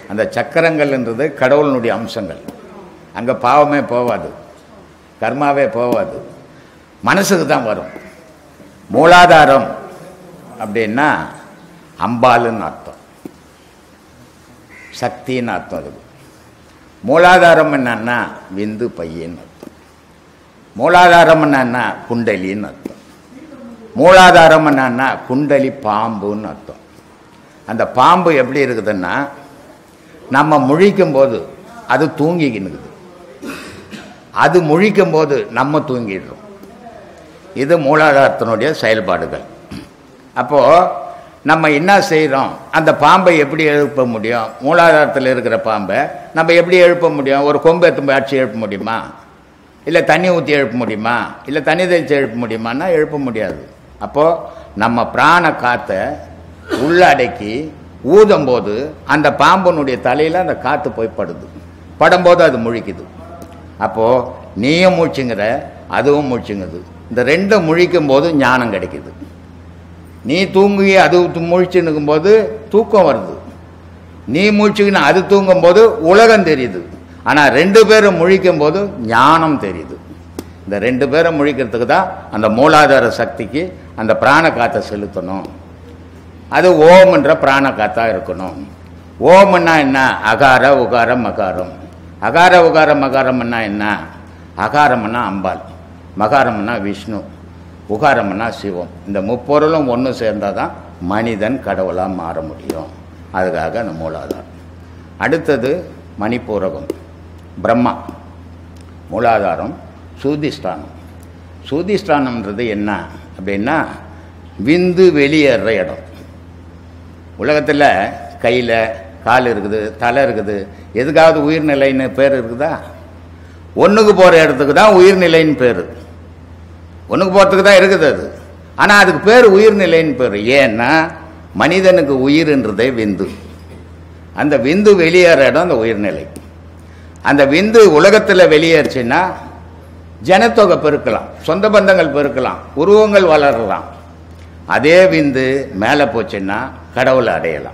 அந்த சக்கரங்கள்ன்றது கடவுளினுடைய அம்சங்கள் அங்கே பாவமே போவாது கர்மாவே போவாது மனசுக்கு தான் வரும் மூலாதாரம் அப்படின்னா அம்பாளுன்னு அர்த்தம் சக்தின்னு அர்த்தம் அதுக்கு மூலாதாரம் என்னன்னா விந்து பையன்னு அர்த்தம் மூலாதாரம் என்னன்னா குண்டலின்னு அர்த்தம் மூலாதாரம் என்னன்னா குண்டலி பாம்புன்னு அர்த்தம் அந்த பாம்பு எப்படி இருக்குதுன்னா நம்ம முழிக்கும் போது அது தூங்கிக்கினுக்குது அது முழிக்கும் போது நம்ம தூங்கிடுறோம் இது மூலாதாரத்தினுடைய செயல்பாடுகள் அப்போது நம்ம என்ன செய்கிறோம் அந்த பாம்பை எப்படி எழுப்ப முடியும் மூலாதாரத்தில் இருக்கிற பாம்பை நம்ம எப்படி எழுப்ப முடியும் ஒரு கொம்பு எத்தும்பு அடிச்சு எழுப்ப முடியுமா இல்லை தண்ணி ஊற்றி எழுப்ப முடியுமா இல்லை தண்ணி தெளித்து எழுப்ப முடியுமான்னா எழுப்ப முடியாது அப்போது நம்ம பிராண காற்றை உள்ளடக்கி ஊதும்போது அந்த பாம்பனுடைய தலையில் அந்த காற்று போய் படுது படும்போது அது முழிக்குது அப்போது நீயும் முழிச்சுங்கிற அதுவும் முழிச்சுங்குது இந்த ரெண்டும் முழிக்கும் போது ஞானம் கிடைக்குது நீ தூங்கி அது முழிச்சுன்னுக்கும் போது தூக்கம் வருது நீ முழிச்சுக்கின்னு அது தூங்கும் போது உலகம் தெரியுது ஆனால் ரெண்டு பேரும் முழிக்கும் போது ஞானம் தெரியுது இந்த ரெண்டு பேரும் முழிக்கிறதுக்கு தான் அந்த மூலாதார சக்திக்கு அந்த பிராண காற்றை செலுத்தணும் அது ஓம்ன்ற பிராண காத்தா இருக்கணும் ஓம்னா என்ன அகார உகாரம் மகாரம் அகார உகாரம் மகாரம்னா என்ன அகாரம்னா அம்பாள் மகாரம்னா விஷ்ணு உகாரம்னா சிவம் இந்த முப்பொருளும் ஒன்று சேர்ந்தால் தான் மனிதன் கடவுளாக மாற முடியும் அதுக்காக அந்த மூலாதாரம் அடுத்தது மணிப்பூரகம் பிரம்மா மூலாதாரம் சூதிஷ்டானம் சூதிஷ்டானம்ன்றது என்ன அப்படின்னா விந்து வெளியேற இடம் உலகத்தில் கையில் கால் இருக்குது தலை இருக்குது எதுக்காவது உயிர்நிலைன்னு பேர் இருக்குதா ஒன்றுக்கு போகிற இடத்துக்கு தான் உயிர்நிலைன்னு பேர் ஒன்றுக்கு போகிறதுக்கு தான் இருக்குது அது ஆனால் அதுக்கு பேர் உயிர்நிலைன்னு பேர் ஏன்னா மனிதனுக்கு உயிர்ன்றதே விந்து அந்த விந்து வெளியேற இடம் அந்த உயிர்நிலை அந்த விந்து உலகத்தில் வெளியேறுச்சுன்னா ஜனத்தொகை பெருக்கலாம் சொந்த பந்தங்கள் பெருக்கலாம் உருவங்கள் வளரலாம் அதே விந்து மேலே போச்சுன்னா கடவுளை அடையலாம்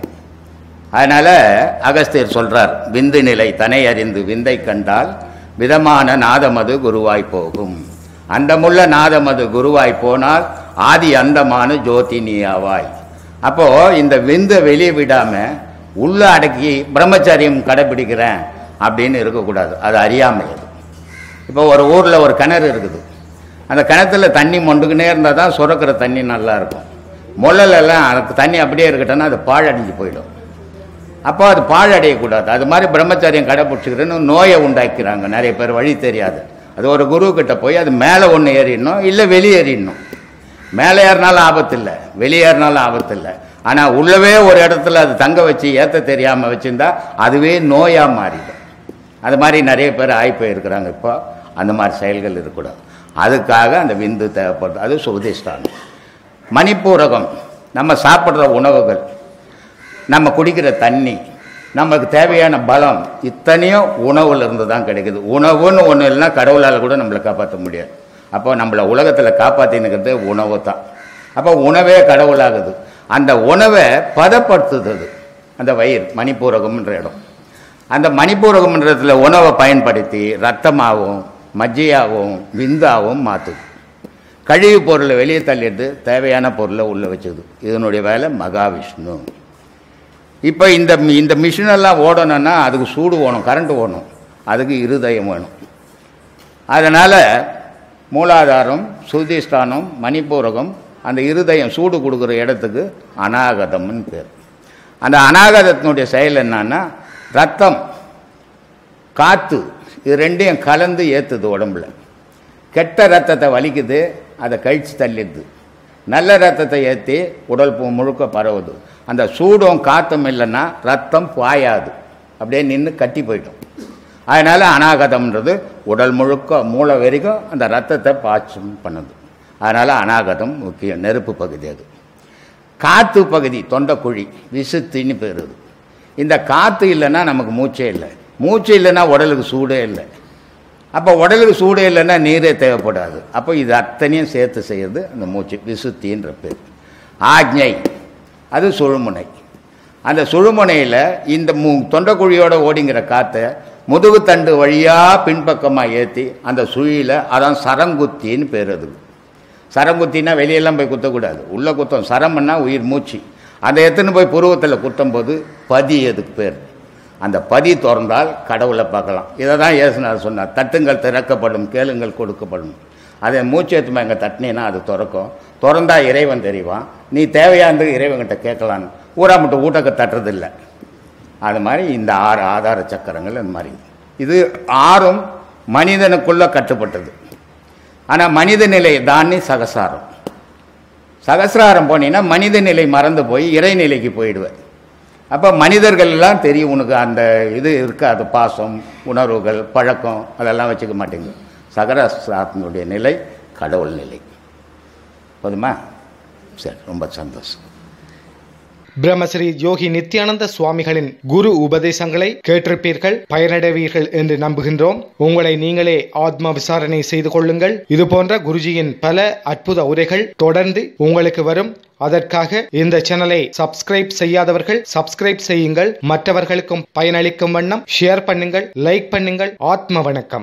அதனால் அகஸ்தியர் சொல்றார் விந்து நிலை தனை அறிந்து விந்தை கண்டால் விதமான நாதமது குருவாய் போகும் அண்டமுள்ள நாதமது குருவாய் போனால் ஆதி அந்தமான ஜோதி நீயாவாய் அப்போ இந்த விந்தை வெளியே விடாம உள்ள அடக்கி பிரம்மச்சரியம் கடைபிடிக்கிறேன் அப்படின்னு இருக்கக்கூடாது அது அறியாமை அது இப்போ ஒரு ஊரில் ஒரு கிணறு இருக்குது அந்த கிணத்துல தண்ணி மொண்டுக்குனே இருந்தால் தான் சுரக்கிற தண்ணி நல்லா இருக்கும் முள்ளலெல்லாம் அதுக்கு தண்ணி அப்படியே இருக்கட்டும்னா அது பாழடைஞ்சு போயிடும் அப்போ அது பாழடையக்கூடாது அது மாதிரி பிரம்மச்சரியம் கடைப்பிடிச்சிக்கிறேன்னு நோயை உண்டாக்கிறாங்க நிறைய பேர் வழி தெரியாது அது ஒரு குரு கிட்ட போய் அது மேலே ஒன்று ஏறிடணும் இல்லை வெளியேறிடணும் மேலே ஏறினாலும் ஆபத்து இல்லை வெளியேறினாலும் ஆபத்து இல்லை ஆனால் உள்ளவே ஒரு இடத்துல அது தங்க வச்சு ஏற்ற தெரியாமல் வச்சுருந்தா அதுவே நோயாக மாறிடும் அது மாதிரி நிறைய பேர் ஆகி போயிருக்கிறாங்க இப்போ அந்த மாதிரி செயல்கள் இருக்கக்கூடாது அதுக்காக அந்த விந்து தேவைப்படுது அது சுபதிஷ்டானம் மணிப்பூரகம் நம்ம சாப்பிட்ற உணவுகள் நம்ம குடிக்கிற தண்ணி நமக்கு தேவையான பலம் இத்தனையும் உணவுல இருந்து தான் கிடைக்குது உணவுன்னு ஒன்று இல்லைன்னா கடவுளால் கூட நம்மளை காப்பாற்ற முடியாது அப்போ நம்மளை உலகத்தில் காப்பாற்றினுக்கிறது உணவு தான் அப்போ உணவே கடவுளாகுது அந்த உணவை பதப்படுத்துது அந்த வயிறு மணிப்பூரகம்ன்ற இடம் அந்த மணிப்பூரகம்ன்றதுல உணவை பயன்படுத்தி ரத்தமாகவும் மஜ்ஜையாகவும் விந்தாகவும் மாற்றுது கழிவு பொருளை வெளியே தள்ளிட்டு தேவையான பொருளை உள்ளே வச்சுது இதனுடைய வேலை மகாவிஷ்ணு இப்போ இந்த இந்த மிஷினெல்லாம் ஓடணும்னா அதுக்கு சூடு வேணும் கரண்ட் வேணும் அதுக்கு இருதயம் வேணும் அதனால் மூலாதாரம் சுதிஷ்டானம் மணிப்பூரகம் அந்த இருதயம் சூடு கொடுக்குற இடத்துக்கு அநாகதம்னு பேர் அந்த அநாகதத்தினுடைய செயல் என்னன்னா ரத்தம் காற்று இது ரெண்டையும் கலந்து ஏற்றுது உடம்புல கெட்ட ரத்தத்தை வலிக்குது அதை கழிச்சு தள்ளிடுது நல்ல ரத்தத்தை ஏற்றி உடல் பு- முழுக்க பரவுது அந்த சூடும் காத்தும் இல்லைன்னா ரத்தம் பாயாது அப்படியே நின்று கட்டி போயிடும் அதனால் அநாகதம்ன்றது உடல் முழுக்க மூளை வரைக்கும் அந்த ரத்தத்தை பாய்ச்சும் பண்ணுது அதனால் அநாகதம் முக்கியம் நெருப்பு பகுதி அது காற்று பகுதி தொண்டைக்குழி விசுத்தின்னு பேர் இது இந்த காற்று இல்லைன்னா நமக்கு மூச்சே இல்லை மூச்சு இல்லைன்னா உடலுக்கு சூடே இல்லை அப்போ உடலுக்கு சூடே இல்லைன்னா நீரே தேவைப்படாது அப்போ இது அத்தனையும் சேர்த்து செய்யறது அந்த மூச்சு விசுத்தின்ற பேர் ஆக்ஞை அது சுழுமுனை அந்த சுழுமுனையில் இந்த மு தொண்டைக்குழியோட ஓடிங்கிற காற்றை முதுகுத்தண்டு வழியாக பின்பக்கமாக ஏற்றி அந்த சுழியில் அதான் சரங்குத்தின்னு பேர் அதுக்கு சரங்குத்தினா வெளியெல்லாம் போய் குத்தக்கூடாது உள்ளே குத்தம் சரம்னா உயிர் மூச்சு அதை எடுத்துன்னு போய் புருவத்தில் குத்தும் போது பதி அதுக்கு பேர் அந்த பதி திறந்தால் கடவுளை பார்க்கலாம் இதை தான் ஏசுனார் சொன்னார் தட்டுங்கள் திறக்கப்படும் கேளுங்கள் கொடுக்கப்படும் அதை மூச்சு ஏற்றுமா இங்கே தட்டினீன்னா அது திறக்கும் திறந்தா இறைவன் தெரிவான் நீ தேவையானது இறைவன்கிட்ட கேட்கலான்னு ஊரா மட்டும் ஊட்டக்க தட்டுறதில்லை அது மாதிரி இந்த ஆறு ஆதார சக்கரங்கள் இந்த மாதிரி இது ஆறும் மனிதனுக்குள்ள கட்டுப்பட்டது ஆனால் மனித நிலை தானே சகசாரம் சகசிராரம் போனீங்கன்னா மனித நிலை மறந்து போய் இறைநிலைக்கு போயிடுவேன் அப்போ மனிதர்கள் எல்லாம் தெரியும் உனக்கு அந்த இது இருக்காது பாசம் உணர்வுகள் பழக்கம் அதெல்லாம் வச்சுக்க மாட்டேங்க சகரசாரத்தினுடைய நிலை கடவுள் நிலை போதுமா சரி ரொம்ப சந்தோஷம் பிரம்மஸ்ரீ யோகி நித்யானந்த சுவாமிகளின் குரு உபதேசங்களை கேட்டிருப்பீர்கள் பயனடைவீர்கள் என்று நம்புகின்றோம் உங்களை நீங்களே ஆத்ம விசாரணை செய்து கொள்ளுங்கள் இது போன்ற குருஜியின் பல அற்புத உரைகள் தொடர்ந்து உங்களுக்கு வரும் அதற்காக இந்த சேனலை சப்ஸ்கிரைப் செய்யாதவர்கள் சப்ஸ்கிரைப் செய்யுங்கள் மற்றவர்களுக்கும் பயனளிக்கும் வண்ணம் ஷேர் பண்ணுங்கள் லைக் பண்ணுங்கள் ஆத்ம வணக்கம்